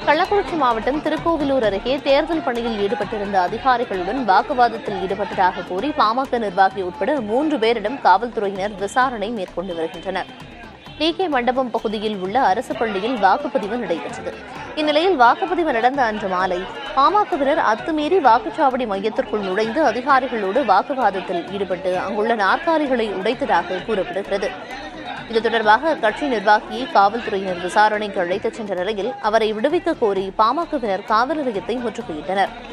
கள்ளக்குறிச்சி மாவட்டம் திருக்கோவிலூர் அருகே தேர்தல் பணியில் ஈடுபட்டிருந்த அதிகாரிகளுடன் வாக்குவாதத்தில் ஈடுபட்டதாக கூறி பாமக நிர்வாகி உட்பட மூன்று பேரிடம் காவல்துறையினர் விசாரணை மேற்கொண்டு வருகின்றனர் டி கே மண்டபம் பகுதியில் உள்ள அரசு பள்ளியில் வாக்குப்பதிவு நடைபெற்றது இந்நிலையில் வாக்குப்பதிவு நடந்த அன்று மாலை பாமகவினர் அத்துமீறி வாக்குச்சாவடி மையத்திற்குள் நுழைந்து அதிகாரிகளோடு வாக்குவாதத்தில் ஈடுபட்டு அங்குள்ள நாற்காலிகளை உடைத்ததாக கூறப்படுகிறது இது தொடர்பாக அக்கட்சி நிர்வாகியை காவல்துறையினர் விசாரணைக்கு அழைத்துச் சென்ற நிலையில் அவரை விடுவிக்க கோரி பாமகவினர் காவல் நிலையத்தை முற்றுகையிட்டனர்